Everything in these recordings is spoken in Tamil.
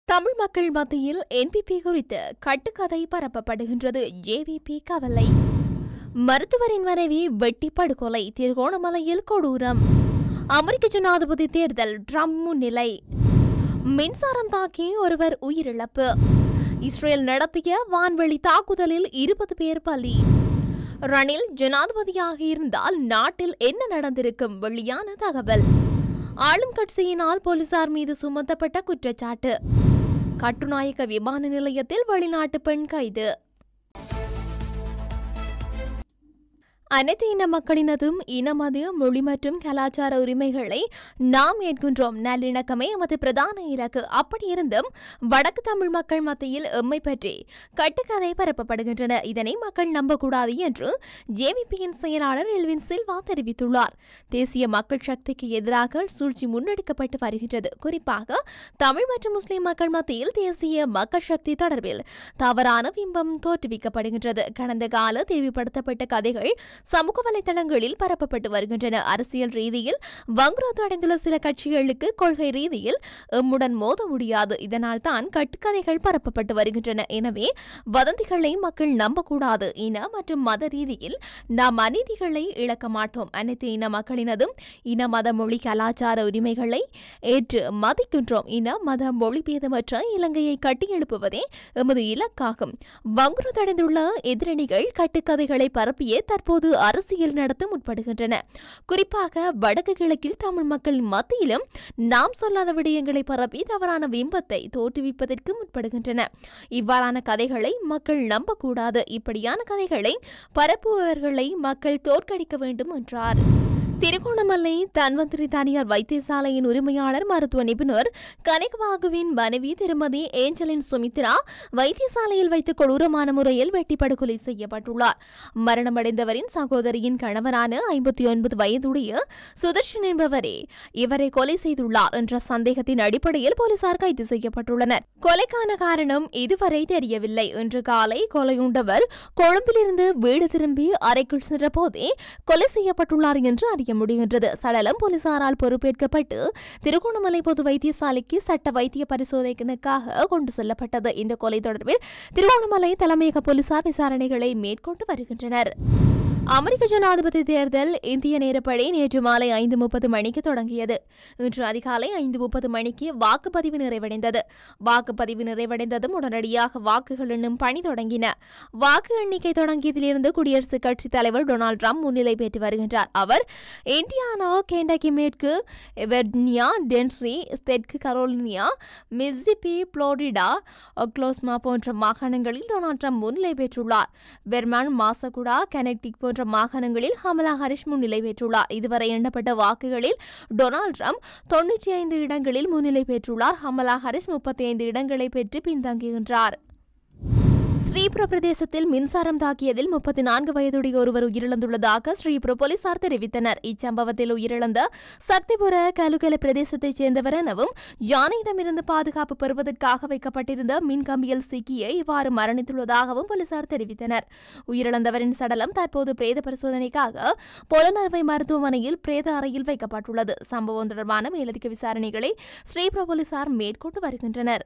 தமிழ் மக்கள் மத்தியில் என்பிபி குறித்து கட்டுக்கதை பரப்பப்படுகின்றது ஜேவிபி கவலை மருத்துவரின் மனைவி வெட்டி படுகொலை திருகோணமலையில் கொடூரம் அமெரிக்க ஜனாதிபதி தேர்தல் ட்ரம்ப் முன்னிலை மின்சாரம் தாக்கி ஒருவர் உயிரிழப்பு இஸ்ரேல் நடத்திய வான்வெளி தாக்குதலில் இருபது பேர் பலி ரணில் ஜனாதிபதியாக இருந்தால் நாட்டில் என்ன நடந்திருக்கும் வெளியான தகவல் ஆளும் கட்சியினால் போலீசார் மீது சுமத்தப்பட்ட குற்றச்சாட்டு கட்டுநாயக்க விமான நிலையத்தில் வெளிநாட்டு பெண் கைது அனைத்து இன மக்களினதும் இனமது மொழி மற்றும் கலாச்சார உரிமைகளை நாம் ஏற்கின்றோம் நல்லிணக்கமே எமது பிரதான இலக்கு அப்படியிருந்தும் வடக்கு தமிழ் மக்கள் மத்தியில் எம்மை பற்றி கட்டுக்கதை பரப்பப்படுகின்றன இதனை மக்கள் நம்பக்கூடாது என்று ஜேவிபியின் செயலாளர் எல்வின் சில்வா தெரிவித்துள்ளார் தேசிய மக்கள் சக்திக்கு எதிராக சூழ்ச்சி முன்னெடுக்கப்பட்டு வருகின்றது குறிப்பாக தமிழ் மற்றும் முஸ்லிம் மக்கள் மத்தியில் தேசிய மக்கள் சக்தி தொடர்பில் தவறான பிம்பம் தோற்றுவிக்கப்படுகின்றது கடந்த கால தெளிவுபடுத்தப்பட்ட கதைகள் சமூக வலைதளங்களில் பரப்பப்பட்டு வருகின்றன அரசியல் ரீதியில் வங்குரோத்து அடைந்துள்ள சில கட்சிகளுக்கு கொள்கை ரீதியில் எம்முடன் மோத முடியாது இதனால் தான் கட்டுக்கதைகள் பரப்பப்பட்டு வருகின்றன எனவே வதந்திகளை மக்கள் நம்பக்கூடாது இன மற்றும் மத ரீதியில் நாம் அநீதிகளை இழக்க மாட்டோம் அனைத்து இன மக்களினதும் இன மத மொழி கலாச்சார உரிமைகளை ஏற்று மதிக்கின்றோம் இன மத மொழி பேதமற்ற இலங்கையை கட்டியெழுப்புவதே எமது இலக்காகும் வங்குரோத்தடைந்துள்ள எதிரணிகள் கட்டுக்கதைகளை பரப்பியே தற்போது அரசியல் நடத்த முற்படுகின்றன குறிப்பாக வடக்கு கிழக்கில் தமிழ் மக்களின் மத்தியிலும் நாம் சொல்லாத விடயங்களை பரப்பி தவறான பிம்பத்தை தோற்றுவிப்பதற்கு முற்படுகின்றன இவ்வாறான கதைகளை மக்கள் நம்பக்கூடாது இப்படியான கதைகளை பரப்புபவர்களை மக்கள் தோற்கடிக்க வேண்டும் என்றார் திருகோணமலை தன்வந்திரி தனியார் வைத்தியசாலையின் உரிமையாளர் மருத்துவ நிபுணர் கனகவாகுவின் மனைவி திருமதி ஏஞ்சலின் சுமித்ரா வைத்தியசாலையில் வைத்து கொடூரமான முறையில் வெட்டி படுகொலை செய்யப்பட்டுள்ளார் மரணமடைந்தவரின் சகோதரியின் கணவரான ஐம்பத்தி ஒன்பது வயதுடைய சுதர்ஷன் என்பவரே இவரை கொலை செய்துள்ளார் என்ற சந்தேகத்தின் அடிப்படையில் போலீசார் கைது செய்யப்பட்டுள்ளனர் கொலைக்கான காரணம் இதுவரை தெரியவில்லை இன்று காலை கொலையுண்டவர் கொழும்பிலிருந்து வீடு திரும்பி அறைக்குள் சென்ற போதே கொலை செய்யப்பட்டுள்ளார் என்று அறிய முடிகின்றது சடலம் போலீசாரால் பொறுப்பேற்கப்பட்டு திருகோணமலை பொது வைத்தியசாலைக்கு சட்ட வைத்திய பரிசோதனைக்காக கொண்டு செல்லப்பட்டது இந்த கொலை தொடர்பில் திருகோணமலை தலைமையக போலீசார் விசாரணைகளை மேற்கொண்டு வருகின்றனர் அமெரிக்க ஜனாதிபதி தேர்தல் இந்திய நேரப்படி நேற்று மாலை ஐந்து முப்பது மணிக்கு தொடங்கியது இன்று அதிகாலை ஐந்து முப்பது மணிக்கு வாக்குப்பதிவு நிறைவடைந்தது வாக்குப்பதிவு நிறைவடைந்ததும் உடனடியாக வாக்குகள் எண்ணும் பணி தொடங்கின வாக்கு எண்ணிக்கை தொடங்கியதிலிருந்து குடியரசுக் கட்சித் தலைவர் டொனால்டு ட்ரம்ப் முன்னிலை பெற்று வருகின்றார் அவர் இந்தியானா கேண்டகி மேற்கு வெர்னியா டென்ஸ்ரி தெற்கு கரோலினியா மிசிபி புளோரிடா ஒக்லோஸ்மா போன்ற மாகாணங்களில் டொனால்டு ட்ரம்ப் முன்னிலை பெற்றுள்ளார் வெர்மான் மாசகுடா கனெக்டிக் போன்ற மாகாணங்களில் ஹமலா ஹரிஷ் முன்னிலை பெற்றுள்ளார் இதுவரை எண்ணப்பட்ட வாக்குகளில் டொனால்டு ட்ரம்ப் தொன்னூற்றி ஐந்து இடங்களில் முன்னிலை பெற்றுள்ளார் ஹமலா ஹரிஷ் முப்பத்தி ஐந்து இடங்களை பெற்று பின்தங்குகின்றார் ஸ்ரீபுர பிரதேசத்தில் மின்சாரம் தாக்கியதில் முப்பத்தி நான்கு வயதுடைய ஒருவர் உயிரிழந்துள்ளதாக ஸ்ரீபுர போலீசார் தெரிவித்தனர் இச்சம்பவத்தில் உயிரிழந்த சக்திபுர கலுகல பிரதேசத்தைச் சேர்ந்தவர் எனவும் யானையிடமிருந்து பாதுகாப்பு பெறுவதற்காக வைக்கப்பட்டிருந்த மின் கம்பியில் சிக்கிய இவ்வாறு மரணித்துள்ளதாகவும் போலீசார் தெரிவித்தனர் உயிரிழந்தவரின் சடலம் தற்போது பிரேத பரிசோதனைக்காக பொலனறுவை மருத்துவமனையில் பிரேத அறையில் வைக்கப்பட்டுள்ளது சம்பவம் தொடர்பான மேலதிக விசாரணைகளை ஸ்ரீபுர போலீசார் மேற்கொண்டு வருகின்றனர்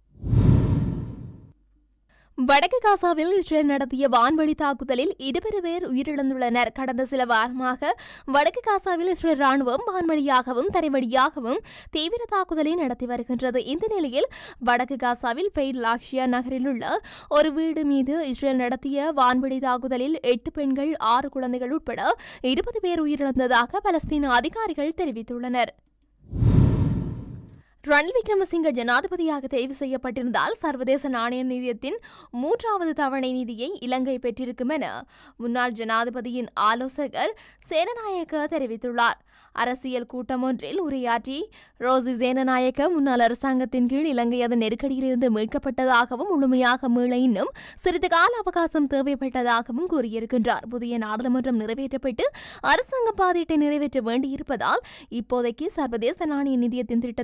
வடக்கு காசாவில் இஸ்ரேல் நடத்திய வான்வழி தாக்குதலில் இருபது பேர் உயிரிழந்துள்ளனர் கடந்த சில வாரமாக வடக்கு காசாவில் இஸ்ரேல் ராணுவம் வான்வழியாகவும் தரைவழியாகவும் தீவிர தாக்குதலை நடத்தி வருகின்றது இந்த நிலையில் வடக்கு காசாவில் பெய்ட் லாக்ஷியா நகரில் உள்ள ஒரு வீடு மீது இஸ்ரேல் நடத்திய வான்வழி தாக்குதலில் எட்டு பெண்கள் ஆறு குழந்தைகள் உட்பட இருபது பேர் உயிரிழந்ததாக பலஸ்தீன அதிகாரிகள் தெரிவித்துள்ளனர் ரணில் விக்ரமசிங்க ஜனாதிபதியாக தேர்வு செய்யப்பட்டிருந்தால் சர்வதேச நாணய நிதியத்தின் மூன்றாவது தவணை நிதியை இலங்கை பெற்றிருக்கும் என முன்னாள் ஜனாதிபதியின் ஆலோசகர் சேனநாயக்க தெரிவித்துள்ளார் அரசியல் கூட்டம் ஒன்றில் உரையாற்றி ரோசி சேனநாயக்க முன்னாள் அரசாங்கத்தின் கீழ் இலங்கை அதன் நெருக்கடியிலிருந்து மீட்கப்பட்டதாகவும் முழுமையாக மீள இன்னும் சிறிது கால அவகாசம் தேவைப்பட்டதாகவும் கூறியிருக்கின்றார் புதிய நாடாளுமன்றம் நிறைவேற்றப்பட்டு அரசாங்க பாதீட்டை நிறைவேற்ற வேண்டியிருப்பதால் இப்போதைக்கு சர்வதேச நாணய நிதியத்தின் திட்டத்தின் கீழ்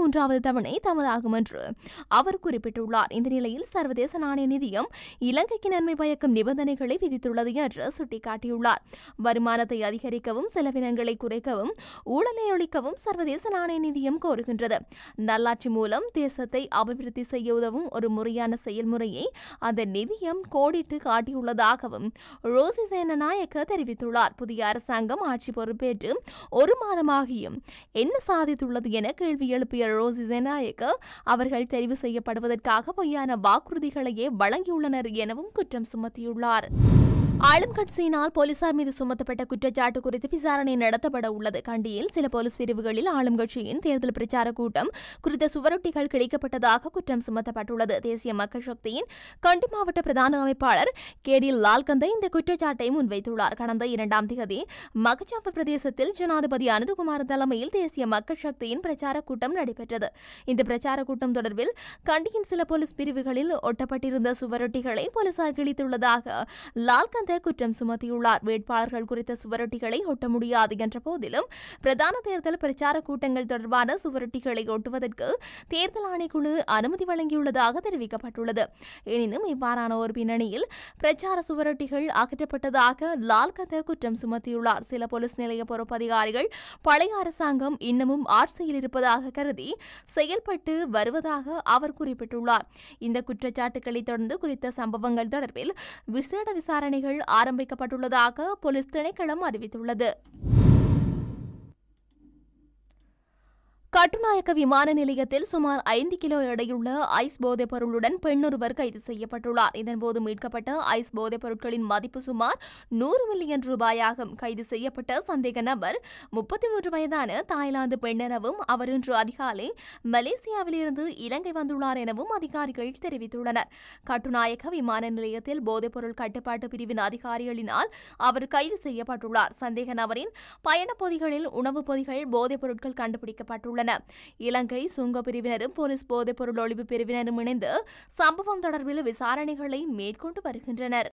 மூன்றாவது தவணை தமதாகும் என்று அவர் குறிப்பிட்டுள்ளார் இந்த நிலையில் சர்வதேச நாணய நிதியம் இலங்கைக்கு நன்மை பயக்கும் நிபந்தனைகளை விதித்துள்ளது என்று சுட்டிக்காட்டியுள்ளார் வருமானத்தை அதிகரிக்கவும் செலவினங்களை குறைக்கவும் ஊழலை ஒழிக்கவும் சர்வதேச நாணய நிதியம் கோருகின்றது நல்லாட்சி மூலம் தேசத்தை அபிவிருத்தி செய்ய உதவும் ஒரு முறையான செயல்முறையை அந்த நிதியம் கோடிட்டு காட்டியுள்ளதாகவும் ரோசி சேனநாயக்க தெரிவித்துள்ளார் புதிய அரசாங்கம் ஆட்சி பொறுப்பேற்று ஒரு மாதமாகியும் என்ன சாதித்துள்ளது என கேள்வி எழுப்பிய ரோசி சேனநாயக்க அவர்கள் தெரிவு செய்யப்படுவதற்காக பொய்யான வாக்குறுதிகளையே வழங்கியுள்ளனர் எனவும் குற்றம் சுமத்தியுள்ளார் ஆளும் கட்சியினால் போலீசார் மீது சுமத்தப்பட்ட குற்றச்சாட்டு குறித்து விசாரணை நடத்தப்பட உள்ளது கண்டியில் சில போலீஸ் பிரிவுகளில் ஆளும் கட்சியின் தேர்தல் பிரச்சார கூட்டம் குறித்த சுவரொட்டிகள் கிழிக்கப்பட்டதாக குற்றம் சுமத்தப்பட்டுள்ளது தேசிய மக்கள் சக்தியின் கண்டி மாவட்ட பிரதான அமைப்பாளர் கே டி லால்கந்த இந்த குற்றச்சாட்டை முன்வைத்துள்ளார் கடந்த இரண்டாம் தேதி மகஜாவ பிரதேசத்தில் ஜனாதிபதி அனுருகுமார் தலைமையில் தேசிய மக்கள் சக்தியின் பிரச்சார கூட்டம் நடைபெற்றது இந்த பிரச்சார கூட்டம் தொடர்பில் கண்டியின் சில போலீஸ் பிரிவுகளில் ஒட்டப்பட்டிருந்த சுவரொட்டிகளை போலீசார் கிழித்துள்ளதாக லால்கந்த குற்றம் சுமத்தியுள்ளார் வேட்பாளர்கள் குறித்த சுவரொட்டிகளை ஒட்ட முடியாது என்ற போதிலும் பிரதான தேர்தல் பிரச்சார கூட்டங்கள் தொடர்பான சுவரொட்டிகளை ஒட்டுவதற்கு தேர்தல் ஆணைக்குழு அனுமதி வழங்கியுள்ளதாக தெரிவிக்கப்பட்டுள்ளது எனினும் இவ்வாறான ஒரு பின்னணியில் பிரச்சார சுவரொட்டிகள் அகற்றப்பட்டதாக லால்கந்த குற்றம் சுமத்தியுள்ளார் சில போலீஸ் நிலைய பொறுப்பதிகாரிகள் பழைய அரசாங்கம் இன்னமும் ஆட்சியில் இருப்பதாக கருதி செயல்பட்டு வருவதாக அவர் குறிப்பிட்டுள்ளார் இந்த குற்றச்சாட்டுகளை தொடர்ந்து குறித்த சம்பவங்கள் தொடர்பில் விசேட விசாரணைகள் ஆரம்பிக்கப்பட்டுள்ளதாக போலீஸ் திணைக்களம் அறிவித்துள்ளது கட்டுநாயக்க விமான நிலையத்தில் சுமார் ஐந்து கிலோ எடையுள்ள ஐஸ் போதைப் பொருளுடன் பெண்ணொருவர் கைது செய்யப்பட்டுள்ளார் இதன்போது மீட்கப்பட்ட ஐஸ் போதைப் பொருட்களின் மதிப்பு சுமார் நூறு மில்லியன் ரூபாயாகும் கைது செய்யப்பட்ட சந்தேக நபர் முப்பத்தி மூன்று வயதான தாய்லாந்து பெண் எனவும் அவர் இன்று அதிகாலை மலேசியாவிலிருந்து இலங்கை வந்துள்ளார் எனவும் அதிகாரிகள் தெரிவித்துள்ளனர் கட்டுநாயக்க விமான நிலையத்தில் போதைப்பொருள் கட்டுப்பாட்டு பிரிவின் அதிகாரிகளினால் அவர் கைது செய்யப்பட்டுள்ளார் சந்தேக நபரின் பயணப் பொதிகளில் உணவுப் பொதிகள் போதைப் பொருட்கள் கண்டுபிடிக்கப்பட்டுள்ளன இலங்கை சுங்க பிரிவினரும் போலீஸ் போதைப் பொருள் ஒழிப்பு பிரிவினரும் இணைந்து சம்பவம் தொடர்பில் விசாரணைகளை மேற்கொண்டு வருகின்றனர்